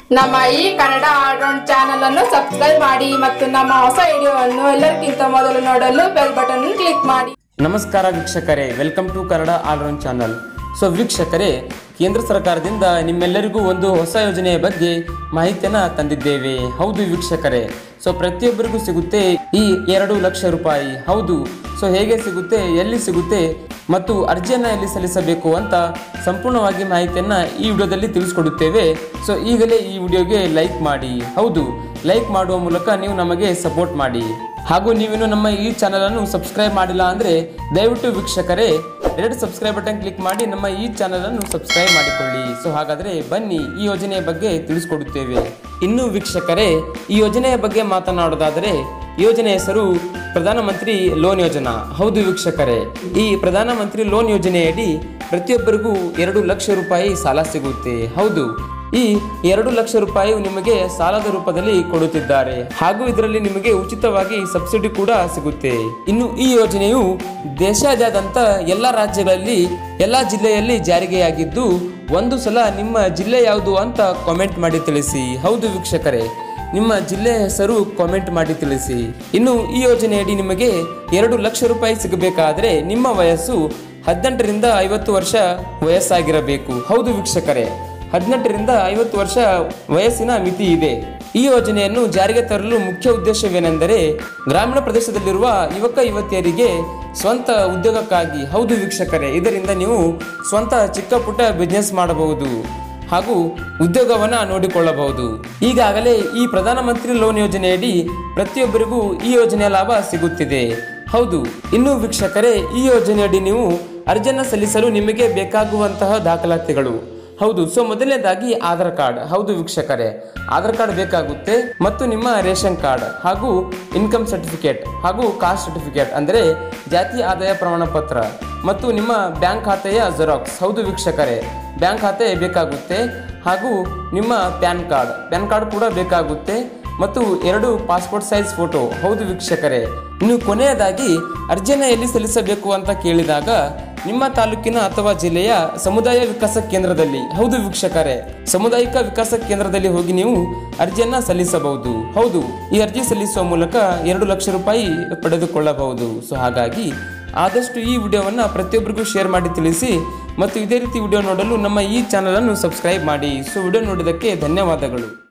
ನಮ್ಮ ಈ Kannada all round channel ಅನ್ನು ಸಬ್ಸ್ಕ್ರೈಬ್ ಮಾಡಿ ಮತ್ತು ನಮ್ಮ ಹೊಸ ವಿಡಿಯೋವನ್ನು ಎಲ್ಲರಿಗಿಂತ ಮೊದಲು ನೋಡಲು ಬೆಲ್ ಬಟನ್ ಕ್ಲಿಕ್ ಮಾಡಿ ನಮಸ್ಕಾರ ವೀಕ್ಷಕರೇ welcome to Kannada all round channel so ವೀಕ್ಷಕರೇ ಕೇಂದ್ರ ಸರ್ಕಾರದಿಂದ ನಿಮ್ಮೆಲ್ಲರಿಗೂ ಒಂದು ಹೊಸ ಯೋಜನೆಯ ಬಗ್ಗೆ ಮಾಹಿತಿಯನ್ನ ತಂದಿದ್ದೇವೆ ಹೌದು ವೀಕ್ಷಕರೇ ಸೊ ಪ್ರತಿಯೊಬ್ಬರಿಗೂ ಸಿಗುತ್ತೆ ಈ ಎರಡು ಲಕ್ಷ ರೂಪಾಯಿ ಹೌದು ಸೊ ಹೇಗೆ ಸಿಗುತ್ತೆ ಎಲ್ಲಿ ಸಿಗುತ್ತೆ ಮತ್ತು ಅರ್ಜಿಯನ್ನು ಎಲ್ಲಿ ಸಲ್ಲಿಸಬೇಕು ಅಂತ ಸಂಪೂರ್ಣವಾಗಿ ಮಾಹಿತಿಯನ್ನ ಈ ವಿಡಿಯೋದಲ್ಲಿ ತಿಳಿಸ್ಕೊಡುತ್ತೇವೆ ಸೊ ಈಗಲೇ ಈ ವಿಡಿಯೋಗೆ ಲೈಕ್ ಮಾಡಿ ಹೌದು ಲೈಕ್ ಮಾಡುವ ಮೂಲಕ ನೀವು ನಮಗೆ ಸಪೋರ್ಟ್ ಮಾಡಿ ಹಾಗೂ ನೀವಿನ್ನು ನಮ್ಮ ಈ ಚಾನಲ್ ಅನ್ನು ಸಬ್ಸ್ಕ್ರೈಬ್ ಮಾಡಿಲ್ಲ ಅಂದ್ರೆ ದಯವಿಟ್ಟು ವೀಕ್ಷಕರೇ ಎರಡು ಸಬ್ಸ್ಕ್ರೈಬ್ ಬಟನ್ ಕ್ಲಿಕ್ ಮಾಡಿ ನಮ್ಮ ಈ ಚಾನಲ್ ಅನ್ನು ಸಬ್ಸ್ಕ್ರೈಬ್ ಮಾಡಿಕೊಳ್ಳಿ ಸೊ ಹಾಗಾದ್ರೆ ಬನ್ನಿ ಈ ಯೋಜನೆಯ ಬಗ್ಗೆ ತಿಳಿಸ್ಕೊಡುತ್ತೇವೆ ಇನ್ನು ವೀಕ್ಷಕರೇ ಈ ಯೋಜನೆಯ ಬಗ್ಗೆ ಮಾತನಾಡೋದಾದರೆ ಈ ಯೋಜನೆ ಹೆಸರು ಪ್ರಧಾನಮಂತ್ರಿ ಲೋನ್ ಯೋಜನಾ ಹೌದು ವೀಕ್ಷಕರೇ ಈ ಪ್ರಧಾನಮಂತ್ರಿ ಲೋನ್ ಯೋಜನೆಯಡಿ ಪ್ರತಿಯೊಬ್ಬರಿಗೂ ಎರಡು ಲಕ್ಷ ರೂಪಾಯಿ ಸಾಲ ಸಿಗುತ್ತೆ ಹೌದು ಈ ಎರಡು ಲಕ್ಷ ರೂಪಾಯಿ ನಿಮಗೆ ಸಾಲದ ರೂಪದಲ್ಲಿ ಕೊಡುತ್ತಿದ್ದಾರೆ ಹಾಗೂ ಇದರಲ್ಲಿ ನಿಮಗೆ ಉಚಿತವಾಗಿ ಸಬ್ಸಿಡಿ ಕೂಡ ಸಿಗುತ್ತೆ ಇನ್ನು ಈ ಯೋಜನೆಯು ದೇಶಾದ್ಯಂತ ಎಲ್ಲ ರಾಜ್ಯಗಳಲ್ಲಿ ಎಲ್ಲ ಜಿಲ್ಲೆಯಲ್ಲಿ ಜಾರಿಗೆಯಾಗಿದ್ದು ಒಂದು ಸಲ ನಿಮ್ಮ ಜಿಲ್ಲೆ ಯಾವುದು ಅಂತ ಕಾಮೆಂಟ್ ಮಾಡಿ ತಿಳಿಸಿ ಹೌದು ವೀಕ್ಷಕರೇ ನಿಮ್ಮ ಜಿಲ್ಲೆ ಹೆಸರು ಕಾಮೆಂಟ್ ಮಾಡಿ ತಿಳಿಸಿ ಇನ್ನು ಈ ಯೋಜನೆಯಡಿ ನಿಮಗೆ ಎರಡು ಲಕ್ಷ ರೂಪಾಯಿ ಸಿಗಬೇಕಾದ್ರೆ ನಿಮ್ಮ ವಯಸ್ಸು ಹದಿನೆಂಟರಿಂದ ಐವತ್ತು ವರ್ಷ ವಯಸ್ಸಾಗಿರಬೇಕು ಹೌದು ವೀಕ್ಷಕರೇ ಹದಿನೆಂಟರಿಂದ ಐವತ್ತು ವರ್ಷ ವಯಸ್ಸಿನ ಮಿತಿ ಇದೆ ಈ ಯೋಜನೆಯನ್ನು ಜಾರಿಗೆ ತರಲು ಮುಖ್ಯ ಉದ್ದೇಶವೇನೆಂದರೆ ಗ್ರಾಮೀಣ ಪ್ರದೇಶದಲ್ಲಿರುವ ಯುವಕ ಯುವತಿಯರಿಗೆ ಸ್ವಂತ ಉದ್ಯೋಗಕ್ಕಾಗಿ ಹೌದು ವೀಕ್ಷಕರೇ ಇದರಿಂದ ನೀವು ಸ್ವಂತ ಚಿಕ್ಕ ಪುಟ್ಟ ಬಿಸ್ನೆಸ್ ಮಾಡಬಹುದು ಹಾಗೂ ಉದ್ಯೋಗವನ್ನ ನೋಡಿಕೊಳ್ಳಬಹುದು ಈಗಾಗಲೇ ಈ ಪ್ರಧಾನಮಂತ್ರಿ ಲೋನ್ ಯೋಜನೆಯಡಿ ಪ್ರತಿಯೊಬ್ಬರಿಗೂ ಈ ಯೋಜನೆಯ ಲಾಭ ಸಿಗುತ್ತಿದೆ ಹೌದು ಇನ್ನು ವೀಕ್ಷಕರೇ ಈ ಯೋಜನೆಯಡಿ ನೀವು ಅರ್ಜಿಯನ್ನು ಸಲ್ಲಿಸಲು ನಿಮಗೆ ಬೇಕಾಗುವಂತಹ ದಾಖಲಾತಿಗಳು ಹೌದು ಸೊ ಮೊದಲನೇದಾಗಿ ಆಧಾರ್ ಕಾರ್ಡ್ ಹೌದು ವೀಕ್ಷಕರೇ ಆಧಾರ್ ಕಾರ್ಡ್ ಬೇಕಾಗುತ್ತೆ ಮತ್ತು ನಿಮ್ಮ ರೇಷನ್ ಕಾರ್ಡ್ ಹಾಗೂ ಇನ್ಕಮ್ ಸರ್ಟಿಫಿಕೇಟ್ ಹಾಗೂ ಕಾಸ್ಟ್ ಸರ್ಟಿಫಿಕೇಟ್ ಅಂದರೆ ಜಾತಿ ಆದಾಯ ಪ್ರಮಾಣ ಪತ್ರ ಮತ್ತು ನಿಮ್ಮ ಬ್ಯಾಂಕ್ ಖಾತೆಯ ಜೆರಾಕ್ಸ್ ಹೌದು ವೀಕ್ಷಕರೇ ಬ್ಯಾಂಕ್ ಖಾತೆ ಬೇಕಾಗುತ್ತೆ ಹಾಗೂ ನಿಮ್ಮ ಪ್ಯಾನ್ ಕಾರ್ಡ್ ಪ್ಯಾನ್ ಕಾರ್ಡ್ ಕೂಡ ಬೇಕಾಗುತ್ತೆ ಮತ್ತು ಎರಡು ಪಾಸ್ಪೋರ್ಟ್ ಸೈಜ್ ಫೋಟೋ ಹೌದು ವೀಕ್ಷಕರೇ ಇನ್ನು ಕೊನೆಯದಾಗಿ ಅರ್ಜಿಯನ್ನು ಎಲ್ಲಿ ಸಲ್ಲಿಸಬೇಕು ಅಂತ ಕೇಳಿದಾಗ ನಿಮ್ಮ ತಾಲೂಕಿನ ಅಥವಾ ಜಿಲ್ಲೆಯ ಸಮುದಾಯ ವಿಕಾಸ ಕೇಂದ್ರದಲ್ಲಿ ಹೌದು ವೀಕ್ಷಕರೇ ಸಾಮುದಾಯಿಕ ವಿಕಾಸ ಕೇಂದ್ರದಲ್ಲಿ ಹೋಗಿ ನೀವು ಅರ್ಜಿಯನ್ನ ಸಲ್ಲಿಸಬಹುದು ಹೌದು ಈ ಅರ್ಜಿ ಸಲ್ಲಿಸುವ ಮೂಲಕ ಎರಡು ಲಕ್ಷ ರೂಪಾಯಿ ಪಡೆದುಕೊಳ್ಳಬಹುದು ಸೊ ಹಾಗಾಗಿ ಆದಷ್ಟು ಈ ವಿಡಿಯೋವನ್ನು ಪ್ರತಿಯೊಬ್ಬರಿಗೂ ಶೇರ್ ಮಾಡಿ ತಿಳಿಸಿ ಮತ್ತು ಇದೇ ರೀತಿ ವಿಡಿಯೋ ನೋಡಲು ನಮ್ಮ ಈ ಚಾನಲನ್ನು ಸಬ್ಸ್ಕ್ರೈಬ್ ಮಾಡಿ ಸೊ ವಿಡಿಯೋ ನೋಡಿದ್ದಕ್ಕೆ ಧನ್ಯವಾದಗಳು